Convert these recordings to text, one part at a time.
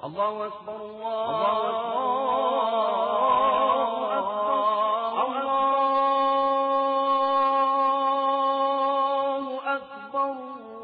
الله أكبر الله أكبر الله أكبر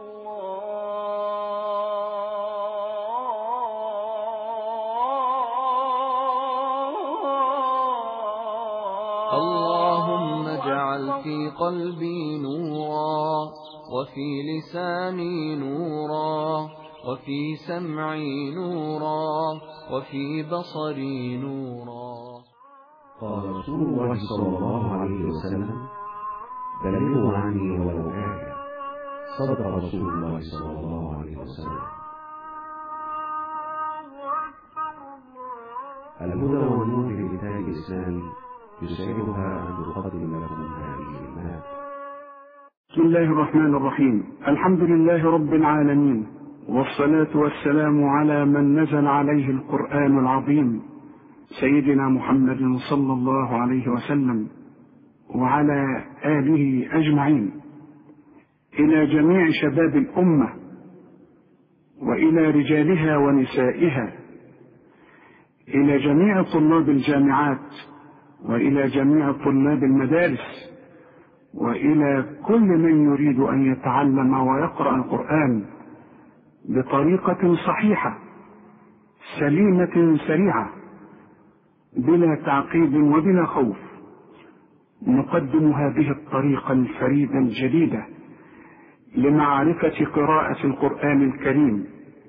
اللهم اجعل في قلبي نورا وفي لساني نورا وفي سمعي نورا وفي بصري نورا قال رسول الله صلى الله عليه وسلم بلغوا عني ولو آية صدق رسول الله صلى الله عليه وسلم الهدى والنور في كتاب الإسلام يسعدها أن تقدم لكم هذه المادة بسم الله الرحمن الرحيم الحمد لله رب العالمين والصلاة والسلام على من نزل عليه القرآن العظيم سيدنا محمد صلى الله عليه وسلم وعلى آله أجمعين إلى جميع شباب الأمة وإلى رجالها ونسائها إلى جميع طلاب الجامعات وإلى جميع طلاب المدارس وإلى كل من يريد أن يتعلم ويقرأ القرآن بطريقة صحيحة سليمة سريعة بلا تعقيد وبلا خوف نقدم هذه الطريقة الفريدة الجديدة لمعرفة قراءة القرآن الكريم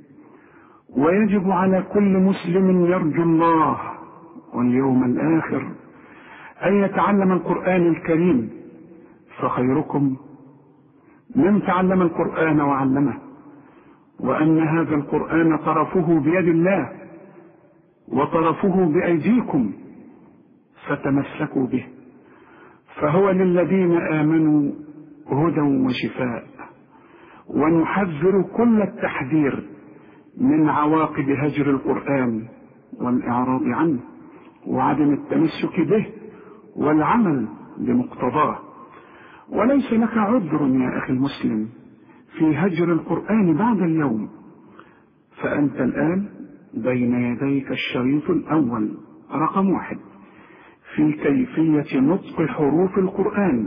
ويجب على كل مسلم يرجو الله واليوم الآخر أن يتعلم القرآن الكريم فخيركم من تعلم القرآن وعلمه وأن هذا القرآن طرفه بيد الله وطرفه بأيديكم فتمسكوا به فهو للذين آمنوا هدى وشفاء ونحذر كل التحذير من عواقب هجر القرآن والإعراض عنه وعدم التمسك به والعمل بمقتضاه وليس لك عذر يا أخي المسلم في هجر القرآن بعد اليوم فأنت الآن بين يديك الشريط الأول رقم واحد في كيفية نطق حروف القرآن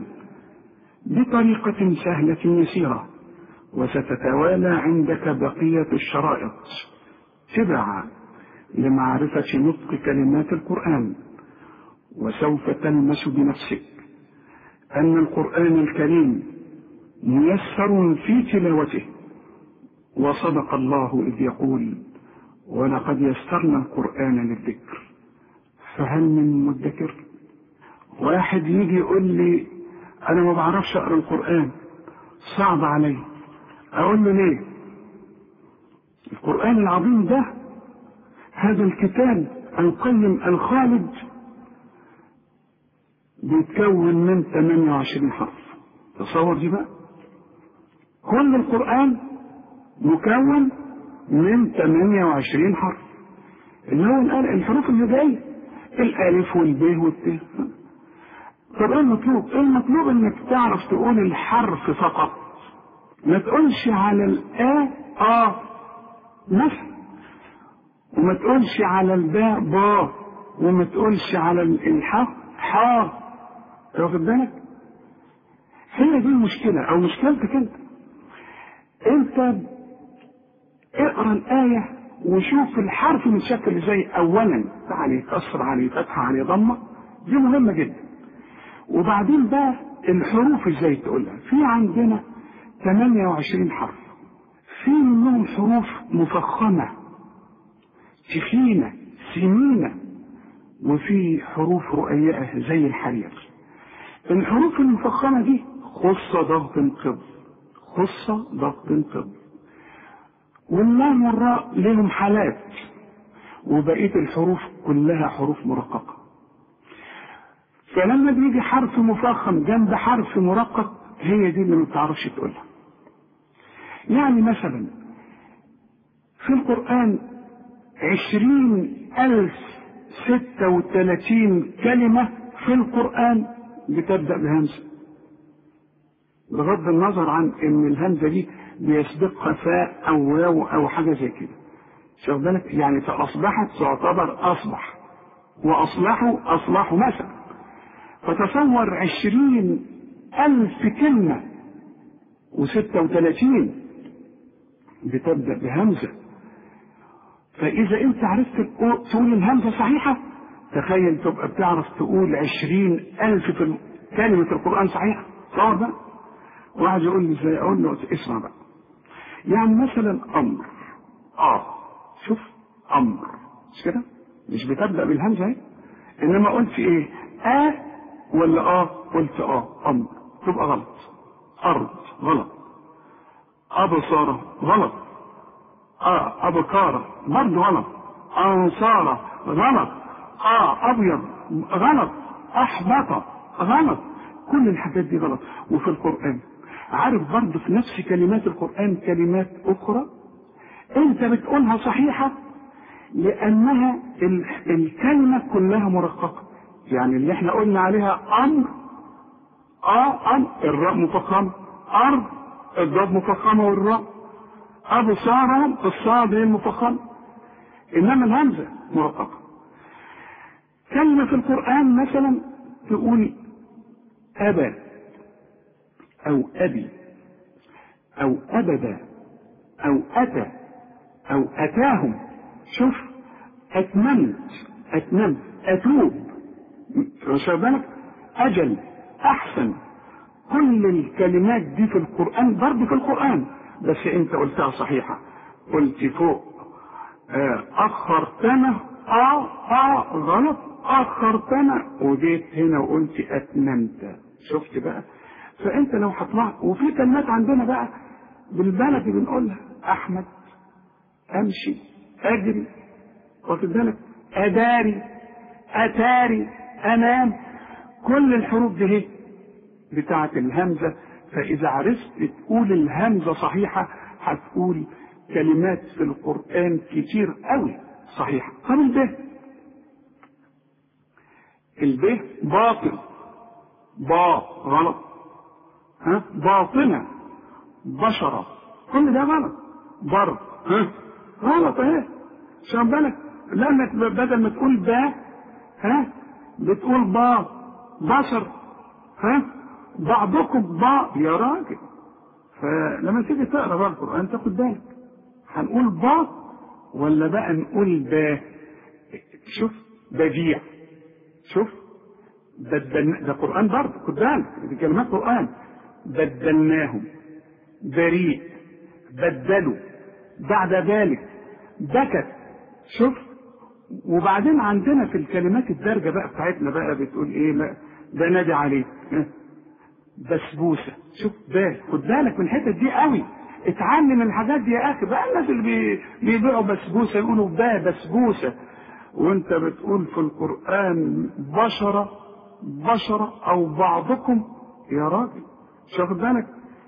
بطريقة سهلة يسيرة وستتوالى عندك بقية الشرائط تبعا لمعرفة نطق كلمات القرآن وسوف تلمس بنفسك أن القرآن الكريم ميسر في تلاوته وصدق الله إذ يقول ولقد يسرنا القرآن للذكر فهل من مدكر واحد يجي يقول لي أنا ما بعرفش أقرأ القرآن صعب علي أقول له ليه القرآن العظيم ده هذا الكتاب القيم الخالد بيتكون من 28 حرف تصور دي بقى كل القرآن مكون من 28 حرف اللي هو الحروف اللي جايه الالف والب والت طب ايه المطلوب؟ ايه المطلوب انك تعرف تقول الحرف فقط ما تقولش على الآ آ مثلا وما تقولش على الباء با وما تقولش على الحاء حا واخد بالك؟ هي دي المشكلة أو مشكلتك أنت أنت اقرا الآية وشوف الحرف متشكل ازاي أولا عليه كسر عليه فتحة عليه ضمة دي مهمة جدا وبعدين بقى الحروف ازاي تقولها في عندنا 28 حرف في منهم حروف مفخمة تخينة سمينة وفي حروف رؤيئة زي الحرير الحروف المفخمة دي خص ضغط قبل خص ضغط قبل واللام والراء لهم حالات وبقية الحروف كلها حروف مرققة فلما بيجي حرف مفخم جنب حرف مرقق هي دي اللي ما بتعرفش تقولها يعني مثلا في القرآن عشرين ألف ستة وثلاثين كلمة في القرآن بتبدأ بهمزة بغض النظر عن ان الهمزة دي بيسبقها فاء او واو او حاجة زي كده شوف بالك يعني فأصبحت تعتبر أصبح وأصلحوا أصلحوا مثلا فتصور عشرين ألف كلمة وستة وثلاثين بتبدأ بهمزة فإذا أنت عرفت تقول الهمزة صحيحة تخيل تبقى بتعرف تقول عشرين ألف في كلمة القرآن صحيحة صور بقى واحد يقول لي ازاي اقول له اسمع بقى يعني مثلا امر اه شوف امر مش كده مش بتبدا بالهمزه اهي انما قلت ايه اه ولا اه قلت اه امر تبقى غلط ارض غلط ابصاره غلط اه ابكاره برضه غلط انصاره غلط اه ابيض غلط احبط غلط كل الحاجات دي غلط وفي القران عارف برضه في نفس كلمات القرآن كلمات أخرى أنت بتقولها صحيحة لأنها الكلمة كلها مرققة يعني اللي احنا قلنا عليها أمر آه أمر الراء مفخمة أرض الضاد مفخمة والراء أبصارهم الصاد هي المفخمة إنما الهمزة مرققة كلمة في القرآن مثلا تقول أبا أو أبي أو أبدا أو أتى أو أتاهم شوف أتممت أتممت أتوب واخد بالك أجل أحسن كل الكلمات دي في القرآن برضه في القرآن بس أنت قلتها صحيحة قلت فوق آه أخرتنا آه آه غلط أخرتنا وجيت هنا وقلت أتممت شفت بقى فانت لو هطلع وفي كلمات عندنا بقى بالبلدي بنقولها احمد امشي اجري واخد بالك اداري اتاري انام كل الحروف دي هي بتاعه الهمزه فاذا عرفت تقول الهمزه صحيحه هتقول كلمات في القران كتير قوي صحيحه طب الب الب باطل با غلط ها باطنة بشرة كل ده غلط برض ها غلط اهي عشان بالك لانك بدل ما تقول با ها بتقول با بشر ها بعضكم با يا راجل فلما تيجي تقرا بقى القران تاخد بالك هنقول با ولا بقى نقول با شوف بديع شوف بدلنا ده قران برضه خد بالك دي كلمات قران بدلناهم بريء بدلوا بعد ذلك بكت شوف وبعدين عندنا في الكلمات الدارجه بقى بتاعتنا بقى بتقول ايه لا ده نادي عليه بسبوسه شوف بال خد بالك من الحتت دي قوي اتعلم الحاجات دي يا اخي بقى الناس اللي بي- بيبيعوا بسبوسه يقولوا بقى بسبوسه وانت بتقول في القران بشره بشره او بعضكم يا راجل شوف بالك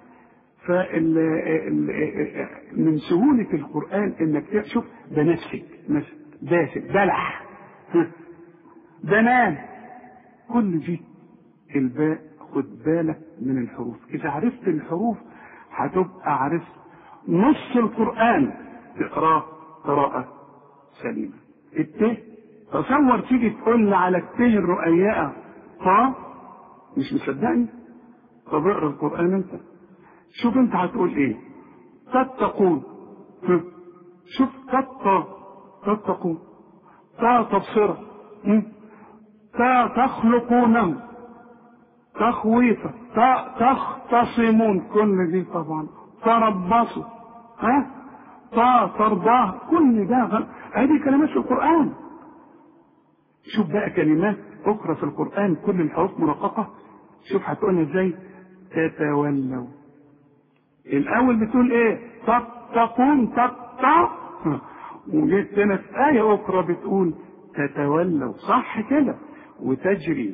فال ال- من سهولة القرآن انك تشوف ده نفسك نفسك داسك دلع ها، بنان كل دي الباء خد بالك من الحروف إذا عرفت الحروف هتبقى عرفت نص القرآن تقراه قراءة سليمة الت تصور تيجي تقول لي على الت الرؤياء طا مش مصدقني طب اقرا القرآن انت شوف انت هتقول ايه تتقون ها. شوف تتقى تتقون تا تبصرة م. تا تخلقونه تخويفا تا تختصمون كل دي طبعا تربصوا ها تا ترضاه كل ده غل... هذه كلمات في القرآن شوف بقى كلمات أخرى في القرآن كل الحروف مرققة شوف هتقولها ازاي تتولوا الأول بتقول إيه تتقون تتق وجيت هنا في آية أخرى بتقول تتولوا صح كده وتجري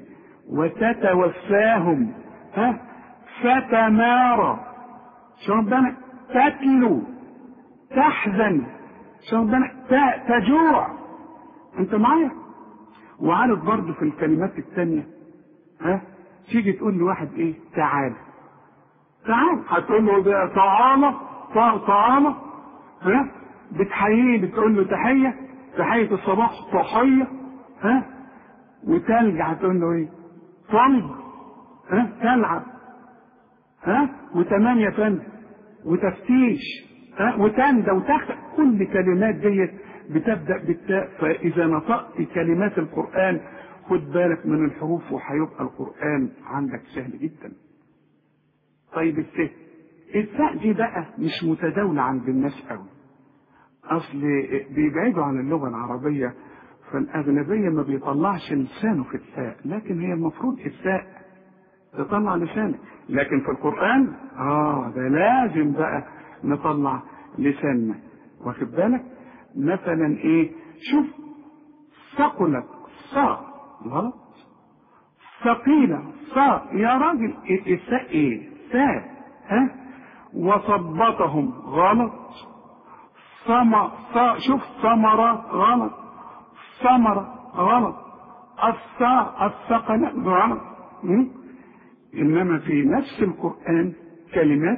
وتتوفاهم ها فتمارى شو ربنا تتلو تحزن شو ربنا ت- تجوع انت معايا وعارف برضه في الكلمات الثانية ها تيجي تقول لواحد ايه تعال تعال هتقول له ده تعالى تع- تعالى ها بتحييه بتقول له تحيه تحيه الصباح تحيه ها وتلج هتقول له ايه صلب ها تلعب ها وثمانية فن وتفتيش ها وتندى وتخت كل كلمات ديت بتبدا بالتاء فاذا نطقت كلمات القران خد بالك من الحروف وهيبقى القران عندك سهل جدا طيب السه الساء دي بقى مش متداولة عند الناس قوي اصل بيبعدوا عن اللغة العربية فالاغلبية ما بيطلعش لسانه في الساء لكن هي المفروض الساء تطلع لسانك لكن في القرآن اه ده لازم بقى نطلع لساننا واخد بالك مثلا ايه شوف ثقلت صاء غلط ثقيلة صاء يا راجل الساء ايه ساء ها وصبتهم غلط صم صا شوف ثمرة غلط ثمرة غلط الصاء الثقلة غلط م? إنما في نفس القرآن كلمات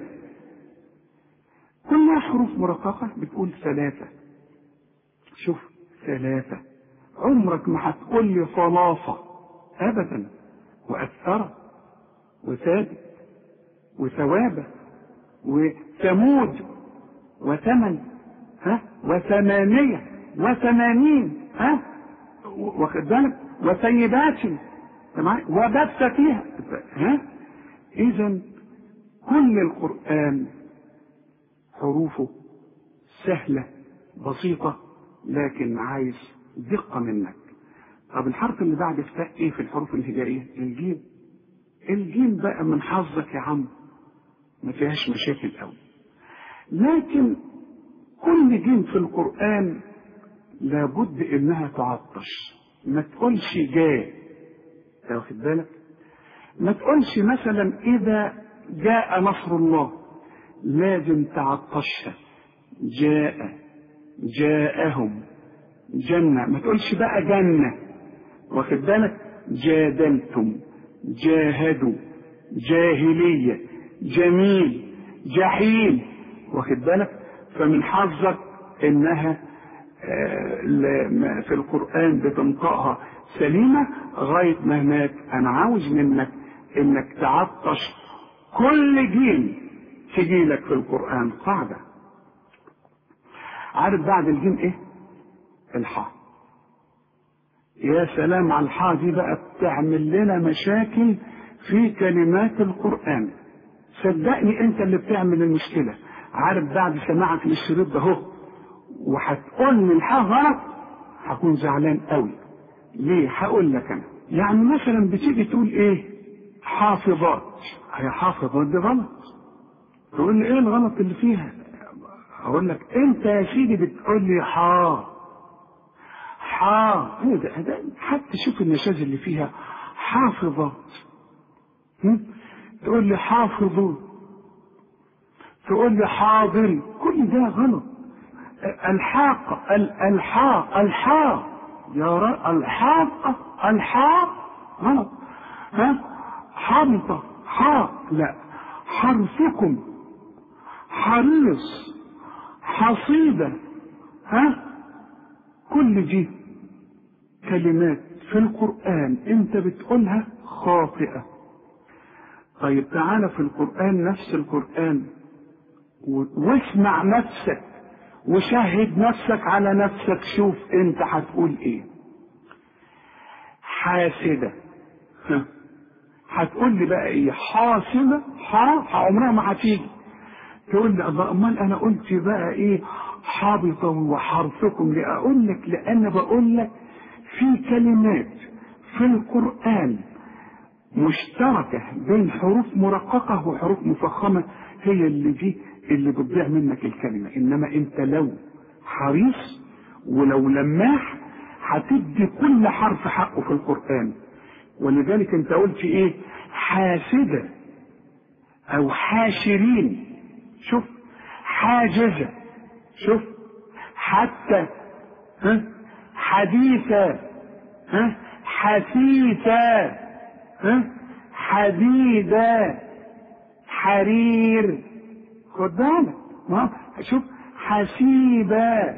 كلها حروف مرققة بتقول ثلاثة شوف ثلاثة عمرك ما هتقول لي صلافة أبدا وأثرة وثابت وثوابة وثمود وثمن ها وثمانية وثمانين ها واخد بالك وسيبات وبث فيها ها اذا كل القرآن حروفه سهلة بسيطة لكن عايز دقة منك طب الحرف اللي بعد الفاء ايه في الحروف الهجائية الجيم الجيم بقى من حظك يا عم ما فيهاش مشاكل قوي لكن كل جيم في القرآن لابد انها تعطش ما تقولش جاء واخد بالك ما تقولش مثلا اذا جاء نصر الله لازم تعطشها جاء جاءهم جنة ما تقولش بقى جنة واخد بالك جادلتم جاهدوا جاهلية جميل جحيم واخد بالك فمن حظك انها في القرآن بتنطقها سليمة غاية ما هناك انا عاوز منك انك تعطش كل جيل تجي لك في القرآن قاعدة عارف بعد الجيم ايه الحاء يا سلام على الحاء دي بقى بتعمل لنا مشاكل في كلمات القرآن صدقني انت اللي بتعمل المشكلة عارف بعد سماعك للشريط ده اهو وهتقول لي الحاء غلط هكون زعلان قوي ليه هقول لك انا يعني مثلا بتيجي تقول ايه حافظات هي حافظات دي غلط تقول لي ايه الغلط اللي فيها اقول لك انت يا سيدي بتقول لي حا حا ايه ده, ده حتى شوف النشاز اللي فيها حافظات تقول لي حافظون تقول لي حاضر كل ده غلط الحاق الحاق الحاق يا رب الحاق الحاق غلط ها حنطة حاق لا حرفكم حريص حصيدة ها كل دي كلمات في القرآن انت بتقولها خاطئة طيب تعالى في القرآن نفس القرآن واسمع نفسك وشهد نفسك على نفسك شوف انت هتقول ايه حاسدة هتقول لي بقى ايه حاسدة حا عمرها ما هتيجي تقول لي الله امال انا قلت بقى ايه حابطة وحرفكم ليه اقول لك لان بقول لك في كلمات في القرآن مشتركة بين حروف مرققة وحروف مفخمة هي اللي دي اللي بتضيع منك الكلمة إنما أنت لو حريص ولو لماح هتدي كل حرف حقه في القرآن ولذلك أنت قلت إيه حاسدة أو حاشرين شوف حاجزة شوف حتى ها حديثة ها حثيثة ها حديدة حرير خد بالك ما شوف حسيبا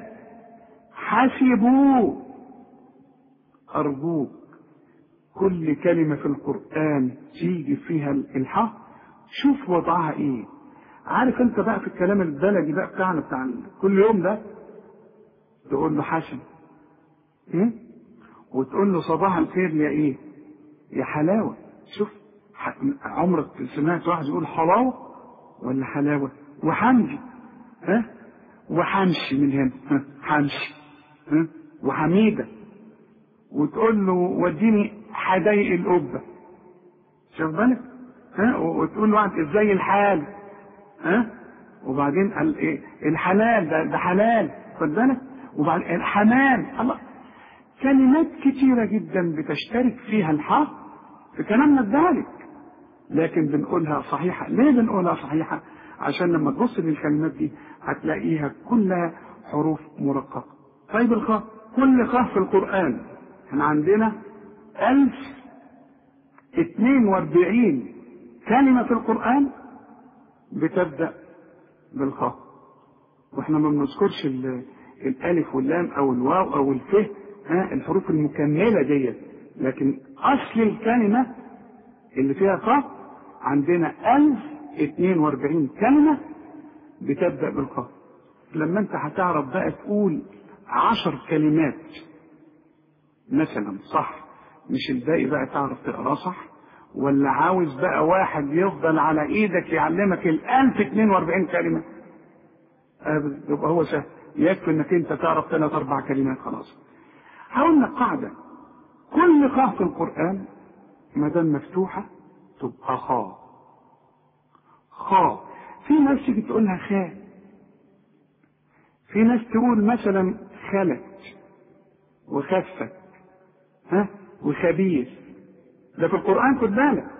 حسبوا أرجوك كل كلمة في القرآن تيجي فيها الحاء شوف وضعها ايه عارف انت بقى في الكلام البلدي بقى بتاعنا بتاع كل يوم ده تقول له حسن م? وتقول له صباح الخير يا ايه يا حلاوة شوف ح- عمرك سمعت واحد يقول حلاوة ولا حلاوة وحمدي ها وحمشي من هنا ها حمشي ها وحميدة وتقول له وديني حدايق القبة شوف بالك ها وتقول له انت ازاي الحال ها وبعدين قال ايه الحلال ده ده حلال خد بالك وبعدين الحمام الله كلمات كتيرة جدا بتشترك فيها الحق في كلامنا الذلك لكن بنقولها صحيحة ليه بنقولها صحيحة عشان لما تبص للكلمات دي هتلاقيها كلها حروف مرققة طيب الخاء كل خاء في القرآن احنا عندنا ألف اتنين واربعين كلمة في القرآن بتبدأ بالخاء واحنا ما بنذكرش ال- الالف واللام او الواو او الف ها الحروف المكمله ديت لكن اصل الكلمه اللي فيها خاء عندنا 1042 كلمه بتبدا بالخاء لما انت هتعرف بقى تقول عشر كلمات مثلا صح مش الباقي بقى تعرف تقراه صح ولا عاوز بقى واحد يفضل على ايدك يعلمك ال 1042 كلمه أبدا يبقى هو سهل يكفي انك انت تعرف ثلاث اربع كلمات خلاص هقول لك قاعده كل خاء في القران ما دام مفتوحه تبقى خاء خاء في ناس تيجي تقولها خاء في ناس تقول مثلا خلت وخفت ها وخبيث ده في القران خد بالك